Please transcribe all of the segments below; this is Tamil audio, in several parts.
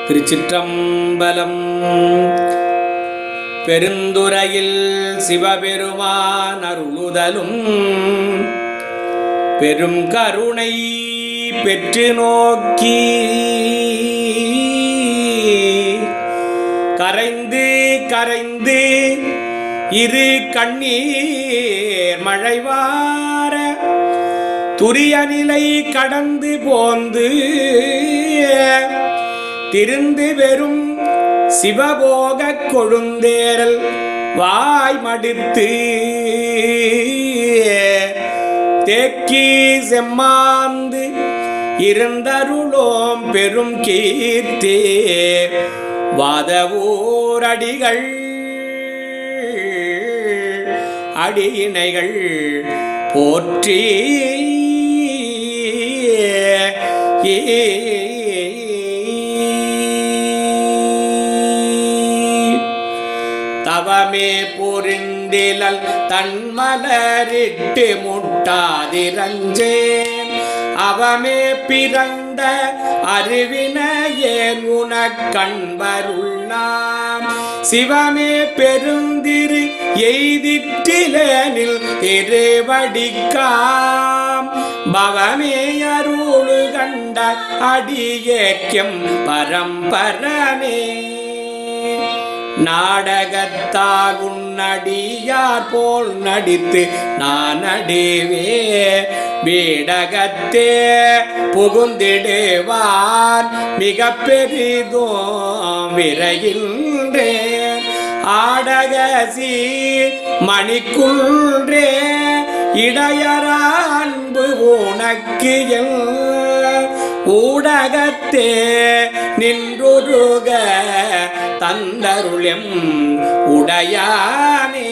திருச்சிற்றம்பலம் பெருந்துறையில் சிவபெருமான் அருளுதலும் பெரும் கருணை பெற்று நோக்கி கரைந்து கரைந்து இரு கண்ணீர் மழைவார துரிய நிலை கடந்து போந்து திருந்து வெறும் சிவபோக கொழுந்தேரல் வாய் மடித்து தேக்கி செம்மாந்து இருந்தருளோம் பெரும் கீர்த்தி வாதவூரடிகள் அடியினைகள் போற்றி தவமே புரிந்திலல் தன்மலரிட்டு முட்டாதிரஞ்சேன் அவமே பிறந்த அறிவினையேன் உனக்கண்பருள்ளாம் சிவமே பெருந்திரு எய்திற்றிலேனில் திருவடிக்காம் பவமே அருளு கண்ட அடியேக்கியம் பரம்பரனே நாடகத்தால் உன்னடியார் போல் நடித்து நான் அடிவே வீடகத்தே புகுந்திடுவான் மிக பெரிதும் விரைகின்றேன் ஆடகசி மணிக்குன்றே இடையரா அன்பு உனக்கு என் ஊடகத்தே நின்றுருக தந்தருளம் உடையானே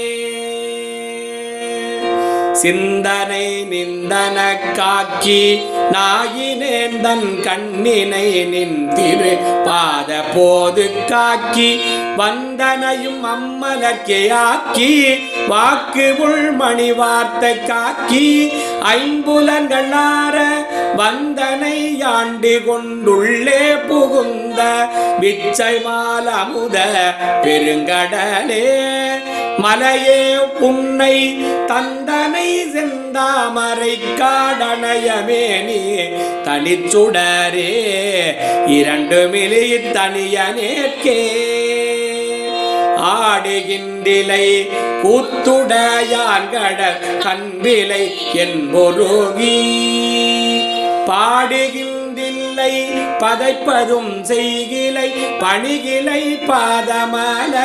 சிந்தனை நிந்தன காக்கி நாயினேந்தன் கண்ணினை நின்றிரு பாத போது காக்கி வந்தனையும் அம்மலக்கே ஆக்கி வாக்கு உள்மணி வார்த்தை காக்கி ஐம்புலங்களார வந்தனை ஆண்டு கொண்டுள்ளே புகுந்த விச்சை மாலமுத பெருங்கடலே மலையே உன்னை தந்தனை செந்தாமரை காடனயமேனி தனிச்சுடரே இரண்டு மிலி தனியனேற்கே ஆடுகின்றிலை கூத்துடையான் கடல் கண்பிலை என்பொருகி பாடுகின்றில்லை பதைப்பதும் செய்கிலை பணிகிலை பாதமல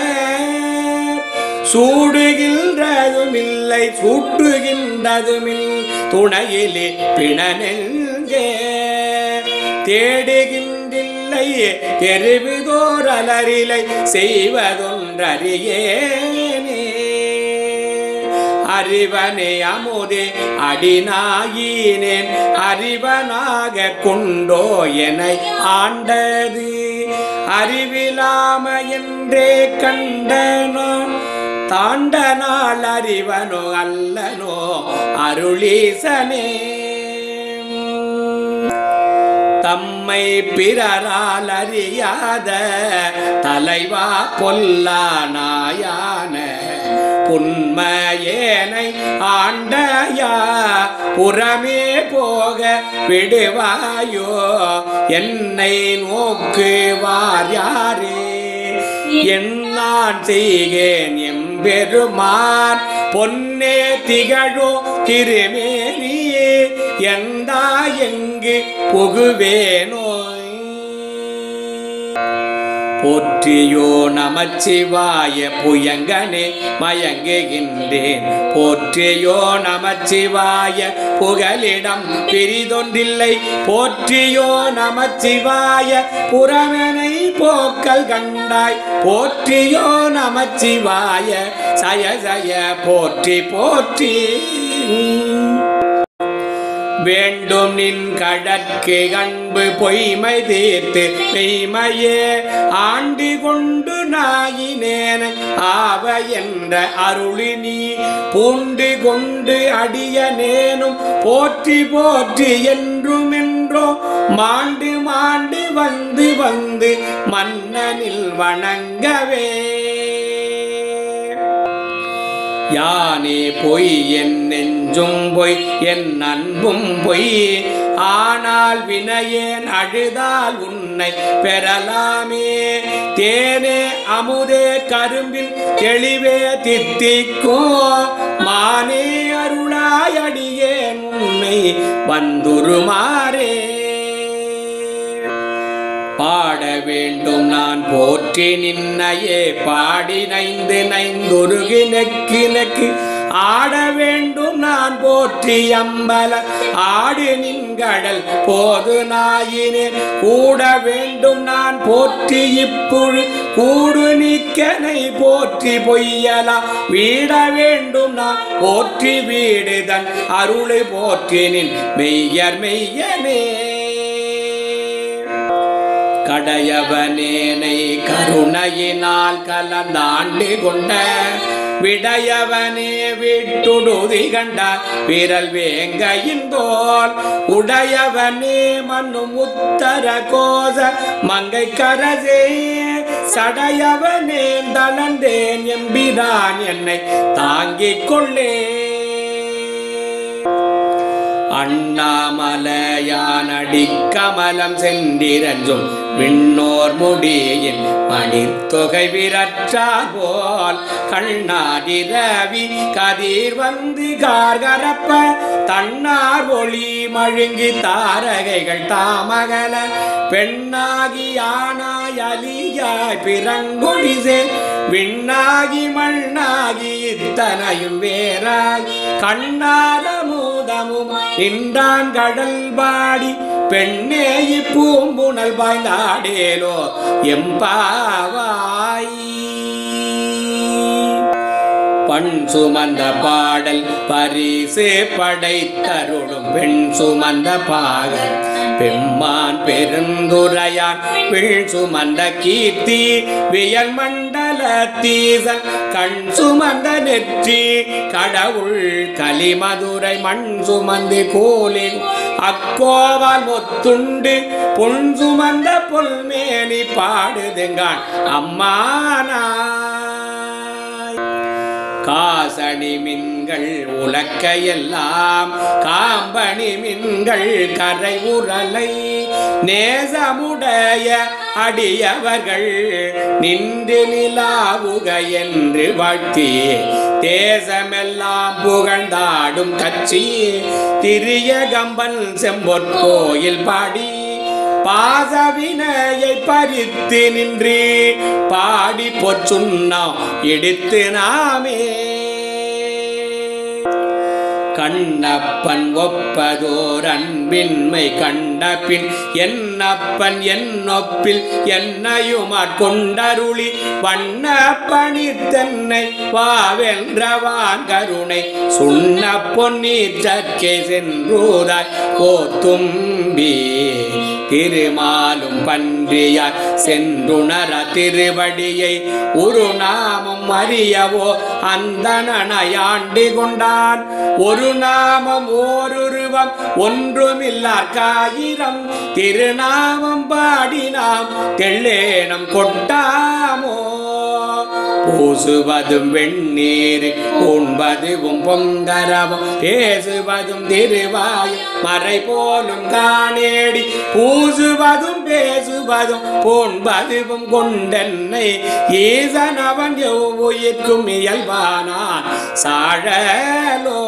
சூடுகின்றதுமில்லை சூட்டுகின்றதுமில் துணையிலே பிணனெல்கே தேடுகின்றில்லை தெரிவுதோர் அலரிலை செய்வதொன்றறியேனே அறிவனே அமுதே அடிநாயினேன் அறிவனாக கொண்டோ என ஆண்டது அறிவிலாம என்றே கண்ட நான் தாண்ட நாள் அறிவனோ அல்லனோ அருளீசனே தம்மை பிறரால் அறியாத தலைவா பொல்லா நாயான புன்மையேனை ஆண்டயா புறமே போக விடுவாயோ என்னை நோக்குவார் யாரே என்னான் செய்கேன் எம்பெருமான் பொன்னே திகழோ திருமேனியே எந்தா எங்கு புகுவேனோய் போற்றியோ நமச்சிவாய புயங்கனே மயங்குகின்றேன் போற்றியோ நமச்சிவாய புகலிடம் பிரிதொன்றில்லை போற்றியோ நமச்சிவாய புறமனை போக்கல் கண்டாய் போற்றியோ நமச்சிவாய சய சய போற்றி போற்றி வேண்டும் நின் கடற்கு அன்பு பொய்மை தீர்த்து மெய்மையே ஆண்டு கொண்டு நாயினேன ஆவ என்ற அருளினி பூண்டு கொண்டு அடியனேனும் போற்றி போற்றி என்றும் என்றோ மாண்டு மாண்டு வந்து வந்து மன்னனில் வணங்கவே யானே பொய் என் நெஞ்சும் பொய் என் அன்பும் பொய் ஆனால் வினையேன் அழுதால் உன்னை பெறலாமே தேனே அமுதே கரும்பில் தெளிவே தித்திக்கும் மானே அருளாயடியேன் உன்னை வந்துருமாறே பாட வேண்டும் நான் போற்றி நின்னையே பாடி நைந்து நைந்தொருகி நெக்கு நெக்கு ஆட வேண்டும் நான் போற்றி அம்பல ஆடு நின்கடல் போது நாயினே கூட வேண்டும் நான் போற்றி இப்புழு கூடு நீக்கனை போற்றி பொய்யலா வீட வேண்டும் நான் போற்றி வீடுதன் அருளை போற்றினின் மெய்யர் மெய்யனே கடையவனேனை கருணையினால் கலந்தாண்டு கொண்ட விடையவனே விட்டுடுதி கண்ட விரல் வேங்கையின் தோல் உடையவனே மண்ணு முத்தர கோச மங்கை கரசே சடையவனே தளர்ந்தேன் எம்பிரான் என்னை தாங்கிக் கொள்ளே அண்ணாமலையானடி கமலம் சென்றிரஞ்சும் விண்ணோர் முடியின் மணித்தொகை விரற்றார் போல் கண்ணாடி ரவி கதிர் வந்து கார்கரப்ப தன்னார் ஒளி மழுங்கி தாரகைகள் தாமகல பெண்ணாகி ஆனாய் அலியாய் பிறங்கொடிசே விண்ணாகி மண்ணாகி இத்தனையும் வேறாய் கண்ணாத மூதமும் நின்றான் கடல் பாடி பெண்ணே இப்பூம்புணல் பாய்ந்தாடேலோ எம்பாவாய் பண் சுமந்த பாடல் பரிசு படைத்தருளும் பெண் சுமந்த பாகல் பெம்மான் பெருந்துரையான் பிள் சுமந்த கீர்த்தி வியல் மண்டல தீசன் கண் சுமந்த நெற்றி கடவுள் கலிமதுரை மண் சுமந்து கோலி அக்கோவால் முத்துண்டு பொன் சுமந்த பொல்மேனி பாடுதுங்கான் அம்மானாய் காசணி மின்கள் உலக்கையெல்லாம் காம்பணி மின்கள் கரை உரலை நேசமுடைய அடியவர்கள் நின்று நிலாவுக என்று வாழ்த்தி தேசமெல்லாம் புகழ்ந்தாடும் கட்சி திரிய கம்பன் செம்பொற்கோயில் பாடி பாசவினையை பறித்து நின்று பாடி பொச்சுண்ணாம் எடுத்து நாமே கண்ணப்பன் ஒப்பதோர் அன்பின்மை கண்ட பின் என்னப்பன் என்னொப்பில் என்னையுமாற் கொண்டருளி வண்ண பணித்தன்னை வாவென்றவான் கருணை சுண்ண பொன்னீர் சற்கை சென்றூராய் கோத்தும்பி திருமாலும் பன்றியார் சென்றுணர திருவடியை ஒரு நாமம் அறியவோ அந்தணனையாண்டு கொண்டான் ஒரு நாமம் ஓருருவம் ஒன்றுமில்லார் காயிரம் திருநாமம் பாடினாம் தெள்ளேனம் கொட்டாமோ பூசுவதும் வெண்ணீர் உண்பதுவும் பொங்கரவும் பேசுவதும் திருவாய் மறை போலும் காணேடி பூசுவதும் பேசுவதும் போன்பதுவும் கொண்டென்னை ஈசனவன் எவ்வுயிர்க்கும் இயல்பானான் சாழலோ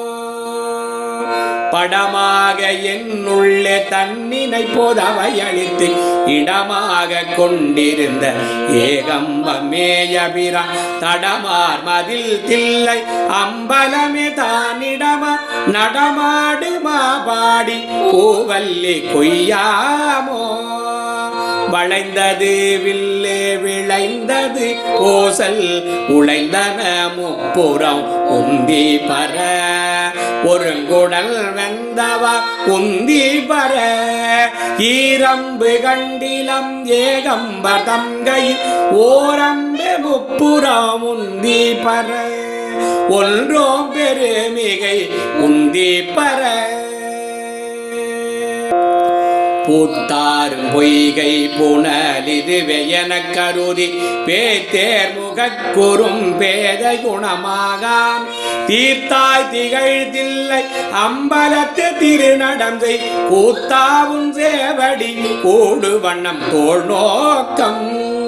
படமாக என்னுள்ளே தன்னினை போதவை அளித்து இடமாக கொண்டிருந்த ஏகம்பமேயபிரா தடமார் மதில் தில்லை அம்பலமே தானிடமா நடமாடுமா பாடி பூவல்லி கொய்யாமோ வளைந்தது வில்லே விளைந்தது ஓசல் உழைந்தன முப்புறம் உந்தி பர ஒருங்குடல் வெந்தவா உந்தி பர ஈரம்பு கண்டிலம் ஏகம்ப தங்கையில் ஓரம்பு முப்புறம் உந்தி பர ஒன்றோம் பெருமிகை உந்தி பர பூத்தாரும் பொய்கை புனலிது வெயன கருதி பேத்தேர் முகக்குறும் பேத குணமாகாம் தீர்த்தாய் திகழ்தில்லை அம்பலத்து திருநடந்தை கூத்தாவும் சேவடி கூடு வண்ணம் தோல் நோக்கம்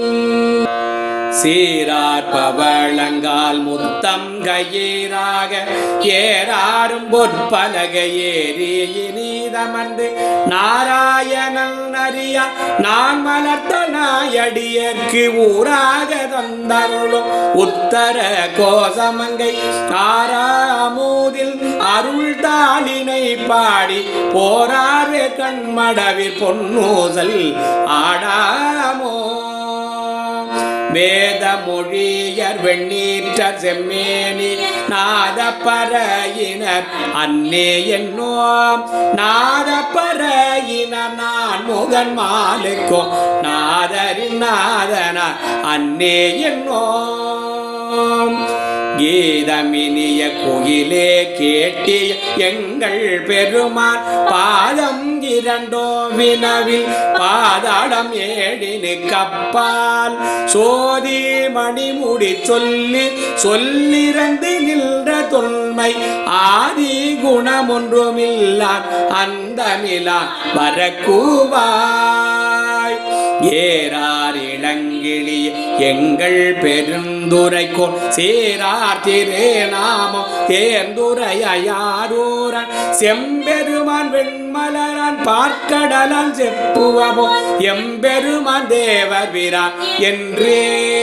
சீரார் பவளங்கால் முத்தம் கயிறாக ஏறாரும் பொற்பலக ஏறி நீதமந்து நாராயணன் அறியா நான் மலர்த்த நாயடியர்க்கு ஊராக தந்தருளும் உத்தர கோசமங்கை ஆறாமூதில் அருள் தாளினை பாடி போராறு கண்மடவில் பொன்னூசல் ஆடாமோ வேத மொழியர் வெண்ணீற்ற செம்மேனி நாத பறையினர் அன்னே என்னோம் நாத பறையினர் நான் முகன் மாலுக்கும் நாதரின் நாதனார் அன்னே என்னோம் கீதமினிய கோயிலே கேட்டிய எங்கள் பெருமான் பாதம் இரண்டோ வினவில் பாதாளம் ஏழினு கப்பால் சோதி மணிமுடி சொல்லி சொல்லிரந்து நின்ற தொன்மை ஆதி குணமொன்றுமில்லான் அந்தமிலான் வரக்கூவாய் ஏறார் இளங்கிளி எங்கள் பெருந்துரைக்கோன் சேரார் திரு நாமம் தேர்ந்துரையாரூரன் செம்பெருமான் வெண்மலரான் பார்க்கடலான் செப்புவமோ எம்பெருமான் தேவர் வீரான் என்றே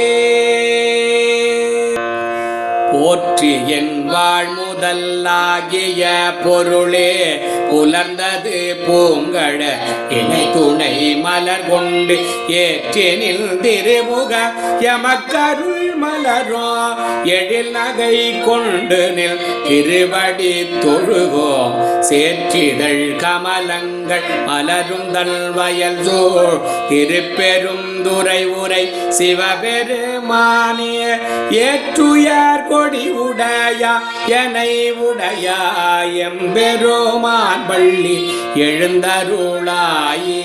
போற்றி என் வாழ் முதலாகிய பொருளே புலர்ந்தது பூங்கழ இணை துணை மலர் கொண்டு ஏற்றினில் திருமுக எமக்கருள் மலரோ எழில் நகை கொண்டு நில் திருவடி தொழுகோ சேற்றிதழ் கமலங்கள் மலரும் தல் வயல் சோழ் திருப்பெரும் துறை உரை சிவபெருமானே ஏற்றுயார் கொடி உடையா எனை உடையா எம்பெருமான் பள்ளி எழுந்தருளாயே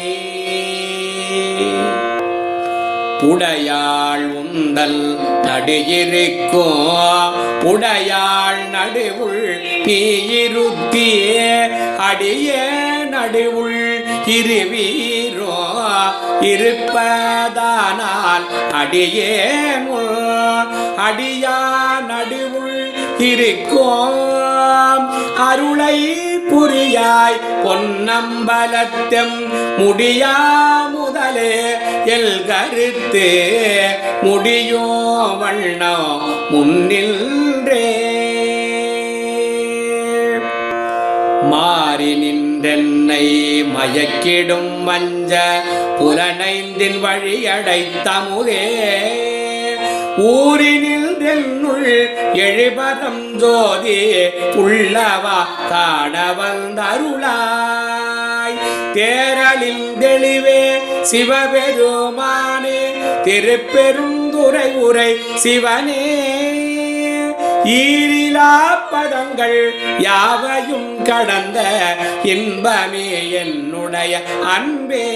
புடையாள் உந்தல் நடுயிருக்கும் புடையாள் நடுவுள் நீ இருத்தியே அடியே நடுவுள் இருவீரோ இருப்பதானால் அடியே அடியா நடுவுள் இருக்கும் அருளை புரியாய் பொன்னம்பலத்தெம் முடியா முதலே எல் கருத்து முடியோ வண்ணம் முன்னின்றே மாறி நின்றென்னை மயக்கிடும் மஞ்ச புலனைந்தின் வழியடைத்தமுதே ஊரினில் தென்னுள் எழுபதம் ஜோதி உள்ளவா காண வந்தருளாய் தேரலில் தெளிவே சிவபெருமானே திருப்பெருந்துரை உரை சிவனே ஈரிலா பதங்கள் யாவையும் கடந்த இன்பமே என்னுடைய அன்பே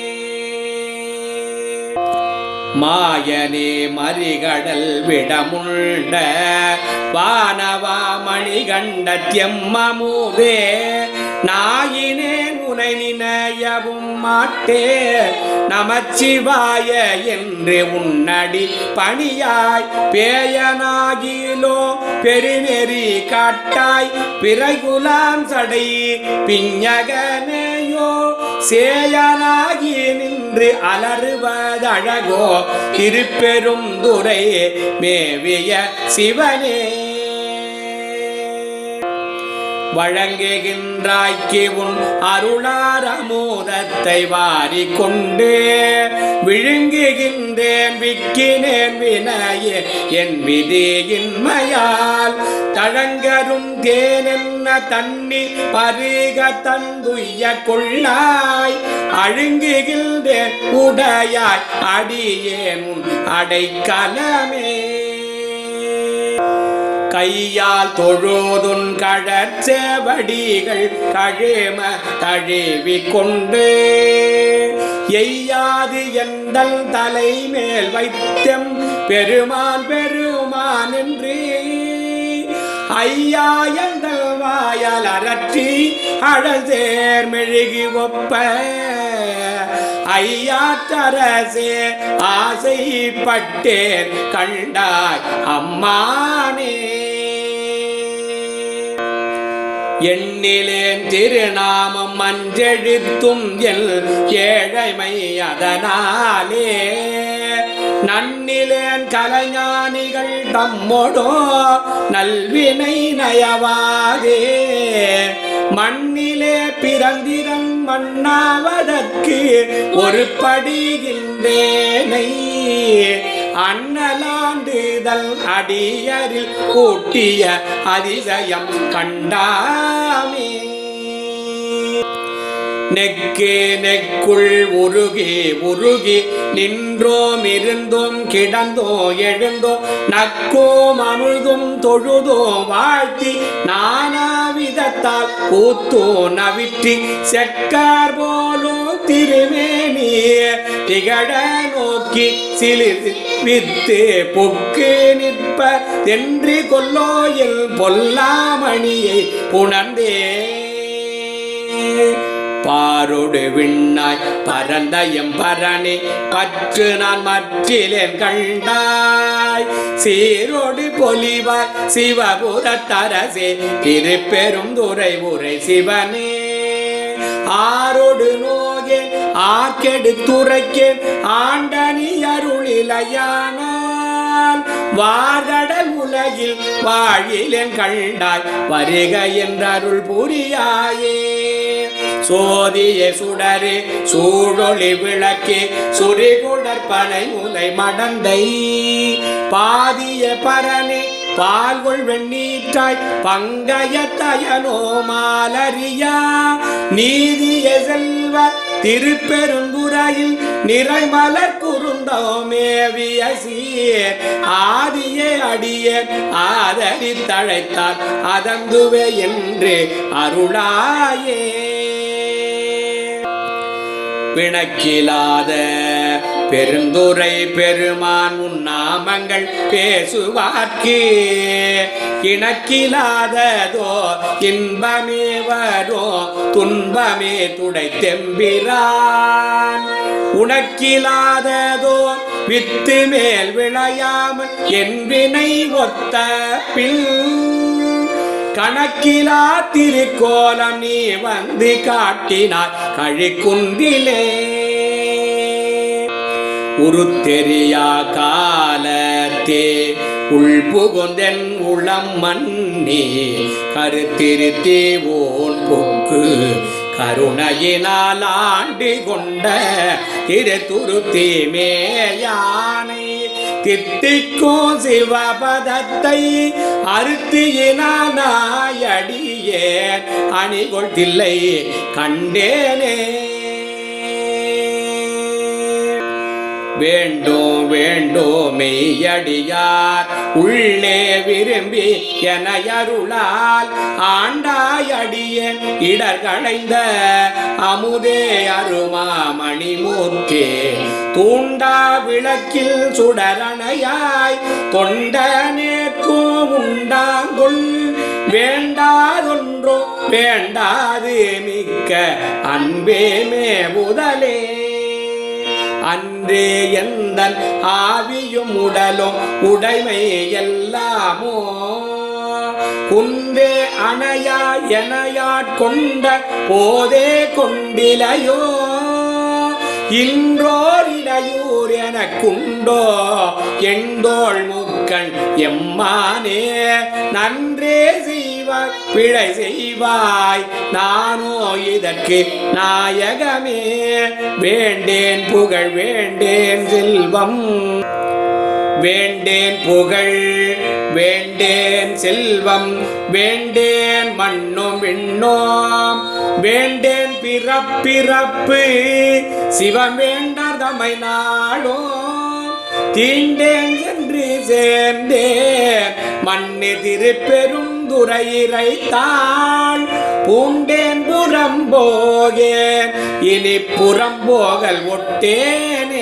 மாயனே மறிகடல் விடமுண்ட வானவா மணிகண்ட தியம்மமுதே நாயினே உனை நினையவும் மாட்டே நமச்சிவாய என்று உன்னடி பணியாய் பேயனாகிலோ பெருநெறி காட்டாய் பிறைகுலாம் சடை பிஞகனையோ சேயனாகி நின்று அலறுவதழகோ திருப்பெரும் துரை மேவிய சிவனே வழங்குகின்றாய்க்கு உன் அருளாரமோதத்தை வாரி கொண்டு விழுங்குகின்றேன் விக்கினேன் வினையே என் விதியின்மையால் தழங்கரும் தேனென்ன தண்ணி பருக தந்துய கொள்ளாய் அழுங்குகின்றேன் உடையாய் அடியேன் உன் அடைக்கலமே கையால் தொழுதுன் கழற்சேவடிகள் கழும தழுவி கொண்டு எய்யாது எந்தல் தலை மேல் வைத்தம் பெருமான் பெருமான் என்று ஐயா எந்தல் வாயால் அரற்றி அழல் சேர் மெழுகி ஒப்ப ஐயாற்றரசே ஆசைப்பட்டேன் கண்டாய் அம்மானே எண்ணிலேன் திருநாமம் மஞ்செழுத்தும் எல் ஏழைமை அதனாலே நன்னிலேன் கலைஞானிகள் தம்மொடோ நல்வினை நயவாதே மண்ணிலே பிறந்திரம் மண்ணாவதற்கு ஒரு படிகின்றேனை அண்ணலாண்டுதல் அடியரில் கூட்டிய அதிசயம் கண்டாமே நெக்கு நெக்குள் உருகி உருகி நின்றோம் இருந்தோம் கிடந்தோம் எழுந்தோம் நக்கோம் அமுழ்தும் தொழுதோம் வாழ்த்தி நானாவிதத்தால் கூத்தோ நவிற்றி செக்கார் போலோ திருமேனி திகழ நோக்கி சிலிர் வித்து புக்கு நிற்ப என்று கொல்லோயில் பொல்லாமணியை புணர்ந்தே பாரொடு விண்ணாய் பரந்த எம்பரணி பற்று நான் மற்றிலேன் கண்டாய் சீரோடு பொலிவாய் சிவபுரத்தரசே திருப்பெரும் துறை உரை சிவனே ஆரோடு நோகே ஆக்கெடு துரைக்கேன் ஆண்டனி அருளிலையானால் வார்கடல் உலகில் வாழிலேன் கண்டாய் வருக என்றருள் புரியாயே சோதிய சுடரே சூழொளி விளக்கே சுரிகுடற்பனை முலை மடந்தை பாதிய பரனே பால்கொள் வெண்ணீற்றாய் பங்கய தயனோ மாலரியா நீதிய செல்வ திருப்பெருந்துறையில் நிறைமலர் குறுந்தோமேவிய சீர் ஆதியே அடிய ஆதரித்தழைத்தார் அதந்துவே என்று அருளாயே பிணக்கிலாத பெருந்துரை பெருமான் உன் நாமங்கள் பேசுவார்க்கு இணக்கிலாததோ இன்பமே வரோ துன்பமே துடை தெம்பிரான் உனக்கிலாததோ வித்து மேல் விளையாமல் என் வினை ஒத்த பில் கணக்கிலா திருக்கோலம் நீ வந்து காட்டினாய் கழிக்குந்திலே உருத்தெரியா காலத்தே உள்புகுந்தென் உளம் மன்னி கருத்திருத்தி ஓன் பொக்கு கருணையினால் ஆண்டு கொண்ட திருத்துருத்தி மேயானை தித்திக்கும் சிவபதத்தை அறுத்தியினாயடியேன் அணிகொள்தில்லை கண்டேனே வேண்டும் வேண்டும் மெய்யடியார் உள்ளே விரும்பி என அருளால் ஆண்டாயடியன் இடர் களைந்த அமுதே அருமாமணி மூர்க்கே தூண்டா விளக்கில் சுடரணையாய் தொண்ட நேர்க்கும் உண்டாங்குள் வேண்டாதொன்றோ வேண்டாது மிக்க அன்பேமே முதலே அன்றே எந்தன் ஆவியும் உடலும் உடைமை எல்லாமோ குன்றே அணையா எனையாட்கொண்ட போதே கொண்டிலையோ இன்றோர் இடையூர் எனக்குண்டோ எண்டோள் முக்கண் எம்மானே நன்றே செய்வாய் பிழை செய்வாய் நானோ இதற்கு நாயகமே வேண்டேன் புகழ் வேண்டேன் செல்வம் வேண்டேன் புகழ் வேண்டேன் செல்வம் வேண்டேன் மண்ணும் விண்ணோம் வேண்டேன் பிறப்பிறப்பு சிவம் வேண்டதமை நாளோ தீண்டேன் சென்று சேர்ந்தேன் மண்ணு திருப்பெருந்துறையிறை தாள் பூண்டேன் புறம்போகேன் இனி புறம்போகல் ஒட்டேனே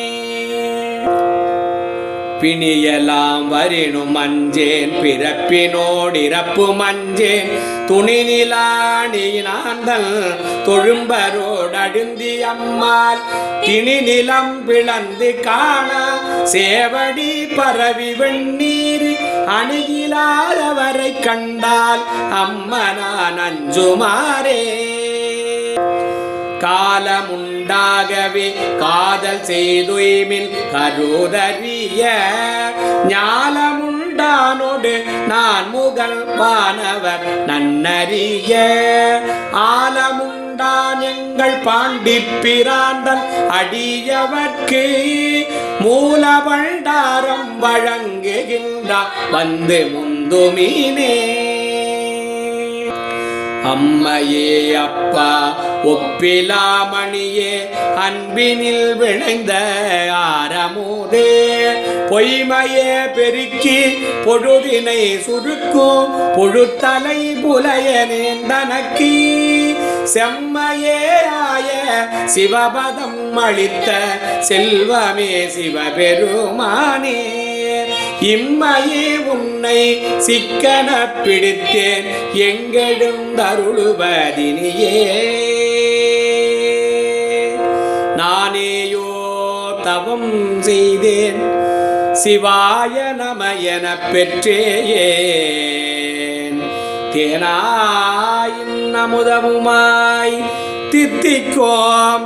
பிணியலாம் வரினும் மஞ்சேன் பிறப்பினோடிறப்பு மஞ்சேன் துணிநிலாணினாந்தல் தொழும்பரோடடுந்தி அம்மாள் திணி நிலம் பிளந்து காண சேவடி பரவி வெண்ணீர் அணுகிலாதவரை கண்டால் அம்மனான் அஞ்சுமாறே காலமுண்டாகவே காதல் செய்துய்மின் கருதறிய ஞாலமுண்டானோடு நான் முகல் வானவர் நன்னறிய ஆலமுண்டான் எங்கள் பாண்டி பிராந்தன் அடியவர்க்கு மூலபண்டாரம் வழங்குகின்றான் வந்து முந்துமீனே அம்மையே அப்பா ஒப்பிலாமணியே அன்பினில் விளைந்த ஆரமுதே பொய்மையே பெருக்கி பொழுதினை சுருக்கும் புழுத்தலை புலையனேன் தனக்கு செம்மையே ஆய சிவபதம் அளித்த செல்வமே சிவபெருமானே இம்மையே உன்னை சிக்கன பிடித்தேன் எங்கெழுந்தருளுவதினியே நானேயோ தவம் செய்தேன் சிவாய நம என பெற்றேயேன் தேனாயின் அமுதமுமாய் தித்திக்கோம்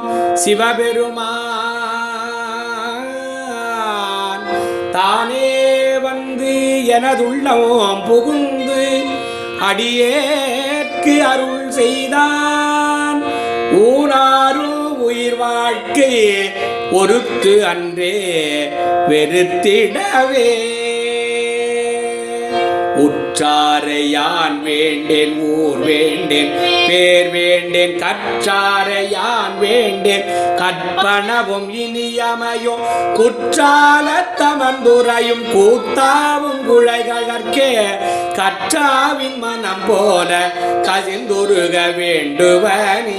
சிவபெருமான் தானே வந்து எனதுள்ளம் புகுந்து அடியேற்கு அருள் செய்தான் ஊனாரு உயிர் வாழ்க்கையே ஒருத்து அன்றே வெறுத்திடவே உற்றாரை யான் வேண்டேன் ஊர் வேண்டேன் பேர் வேண்டேன் கற்றாரை யான் வேண்டேன் கற்பனவும் இனியமையும் குற்றால தமந்துரையும் கூத்தாவும் குழைகளற்கே கற்றாவின் மனம் போல கசிந்துருக வேண்டுவனே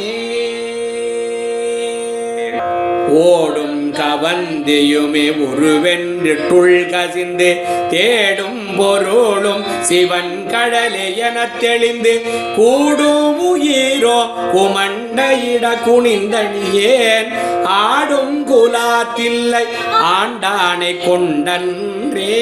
ஓடும் கவந்தியுமே உருவென்று துள் கசிந்து தேடும் பொருளும் சிவன் கடலே எனத் தெளிந்து கூடும் உயிரோ குமண்டையிட குனிந்தணியேன் ஆடும் குலாத்தில்லை ஆண்டானை கொண்டன்றே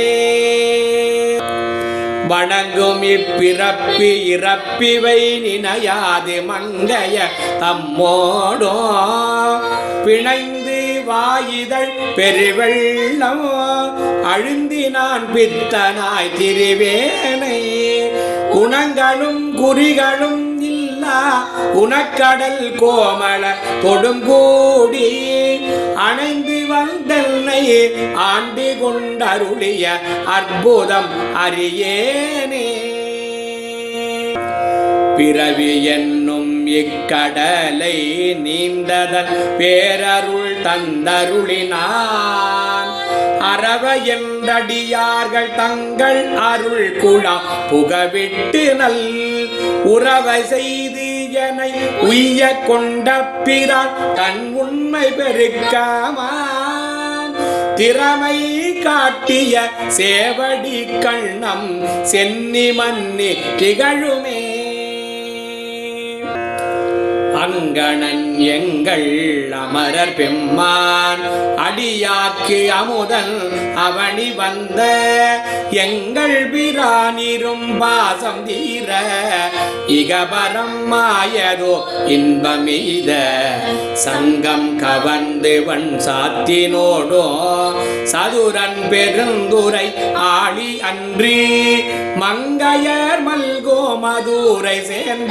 வணங்கும் இப்பிறப்பி இறப்பிவை நினையாது மங்கைய தம்மோடோ பிணைந்து வாயிதழ் பெருவெள்ளம் அழுந்தினான் பித்தனாய் திரிவேனை குணங்களும் குறிகளும் இல்லா உனக்கடல் கோமள கொடுங்கூடி அணைந்து வந்தன்னை ஆண்டு கொண்டருளிய அற்புதம் அறியேனே பிறவி என்னும் இக்கடலை நீந்ததன் பேரருள் தந்தருளினான் அறவ என்றடியார்கள் தங்கள் அருள் குழாம் புகவிட்டு நல் உறவை செய்து எனை உய்ய கொண்ட பிறான் தன் உண்மை பெருக்காமான் திறமை காட்டிய சேவடி கண்ணம் சென்னி மன்னி திகழுமே அங்கணன் எங்கள் அமரர் பெம்மான் அடியாக்கு அமுதன் அவனி வந்த எங்கள் பிரானிரும் பாசம் தீர இகபரம் மாயதோ இன்பமீத சங்கம் கவர்ந்து வன் சாத்தினோடோ சதுரன் பெருந்துரை ஆளி அன்றி மங்கையர் மல்கோ மதுரை சேர்ந்த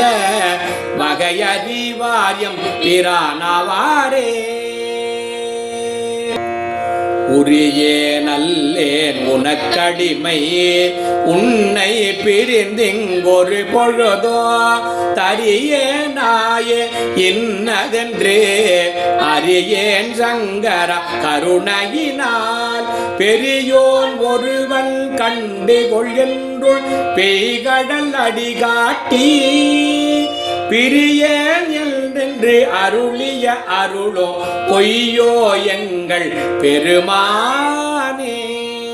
வகையறிவாரியம் பிரானவாரே உரியே நல்லேன் உனக்கடிமை உன்னை பிரிந்திங்கொரு பொழுதோ தரியே நாயே இன்னதென்று அறியேன் சங்கர கருணையினால் பெரியோன் ஒருவன் கண்டு கொள்கின்றுள் பெய்கடல் அடிகாட்டி பிரியேன் என்றென்று அருளிய அருளோ பொய்யோ எங்கள் பெருமானே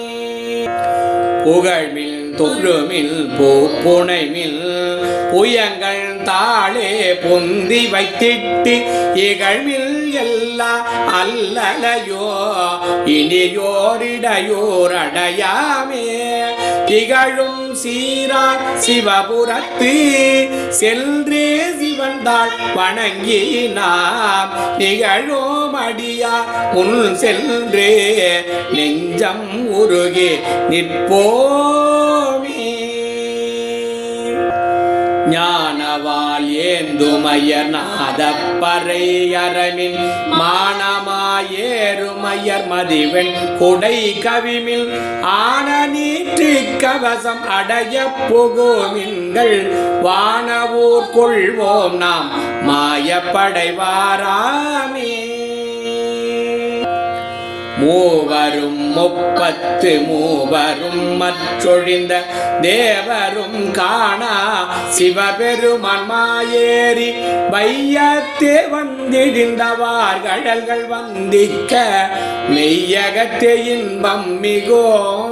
புகழ்மில் தொழுமில் பூப்புனைமில் புயங்கள் தாளே பொந்தி வைத்திட்டு இகழ்மில் எல்லா அல்லலையோ இனியோரிடையோர் அடையாமே திகழும் சீரார் சிவபுரத்து சென்றே சிவந்தாள் வணங்கி நாம் நிகழும் அடியா முன் சென்றே நெஞ்சம் உருகி நிற்போமே ஞானவால் ஏந்துமயர் நாதப்பறை அரமின் மானமாயேறுமயர் மதிவெண் குடை கவிமில் ஆன நீற்று கவசம் அடைய புகுமின்கள் வானவூர் கொள்வோம் நாம் மாயப்படைவாராமே மூவரும் முப்பத்து மூவரும் மற்றொழிந்த தேவரும் காணா சிவபெருமான் மாயேறி வையத்தே வந்திடிந்தவார் கடல்கள் வந்திக்க மெய்யகத்தே இன்பம் மிகோ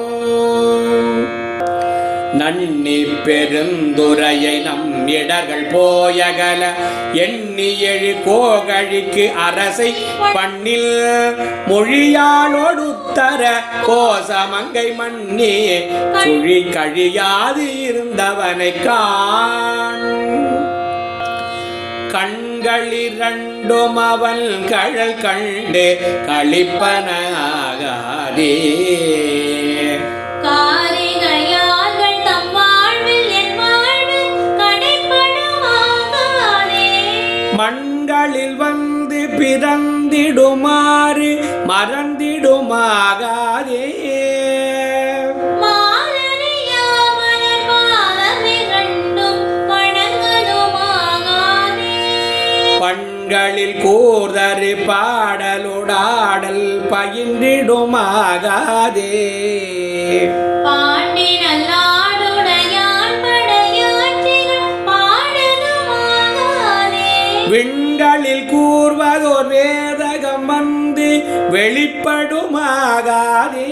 நன்னி பெருந்துரையை நம் இடர்கள் போயகல எண்ணி எழு கோகழிக்கு அரசை பண்ணில் மொழியாளொடுத்தர கோசமங்கை மண்ணி சுழி கழியாது இருந்தவனை காண் கண்களிரண்டும் அவன் கழல் கண்டு களிப்பனாகாதே காரிகையார்கள் தம் வாழ்வில் என் வாழ்வில் கடைப்படுவாகாதே. மண்களில் வந்து பிறந்திடுமாறு மறந்திடுமாகாதே மாலரியா மலர் பாதமிரண்டும் வணங்கலுமாகாதே. பண்களில் கூர்தரு பாடலுடாடல் பயின்றிடுமாகாதே பாண்டி நல்லாடுடையான் படையாட்சிகள் பாடலுமாகாதே. விண்களில் கூர்வதோர் வேதகம் வந்து வெளிப்படுமாகாதே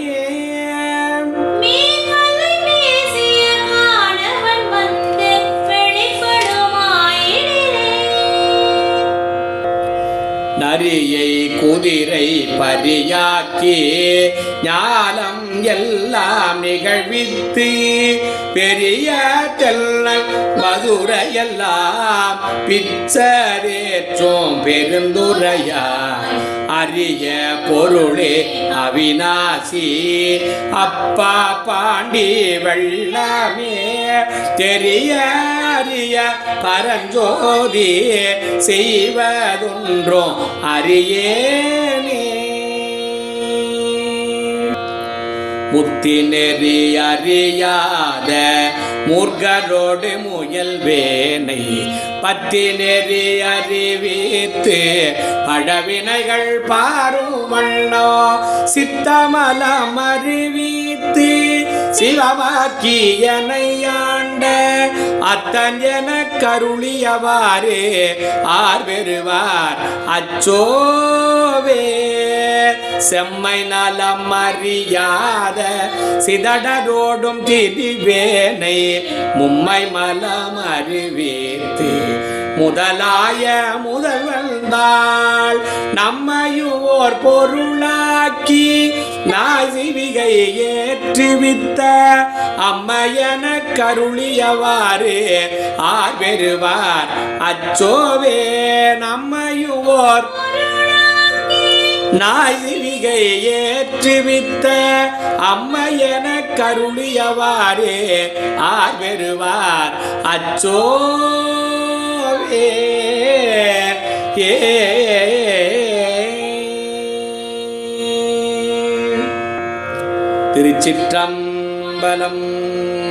மீன்களை வீசிய காணவன் வந்து வெளிப்படுமாயிடிலே. நரியை குதிரை பரியாக்கி ஞானம் எல்லாம் நிகழ்வித்து பெரிய தெல்லல் மதுரையெல்லாம் பிச்சரேற்றும் பெருந்துரையாய் அரிய பொருளே அவிநாசி அப்பா பாண்டி வெள்ளமே தெரிய அறிய பரஞ்சோதி செய்வதொன்றும் அறியேனே முத்தி நெறி அறியாத மூர்கரோடு முயல்வேனை பத்தி நெறி அறிவித்து பழவினைகள் பாரும் வண்ணோ சித்தமலம் அறிவித்து சிவவாக்கியனை ஆண்ட அத்தன் என கருளியவாறு ஆர் பெறுவார் அச்சோவே செம்மை நலம் அறியாத சிதடரோடும் திரிவேனை மும்மை மலம் அறிவித்து முதலாய முதல்வந்தாள் நம்மையும் ஓர் பொருளாக்கி நாசிவிகை ஏற்றுவித்த அம்மையன கருளியவாறு ஆர் பெறுவார் அச்சோவே நம்மையும் ஓர் நாயிரிகை ஏற்றுவித்த அம்மையன கருளியவாறே ஆர் பெறுவார் அச்சோவே ஏ திருச்சிற்றம்பலம்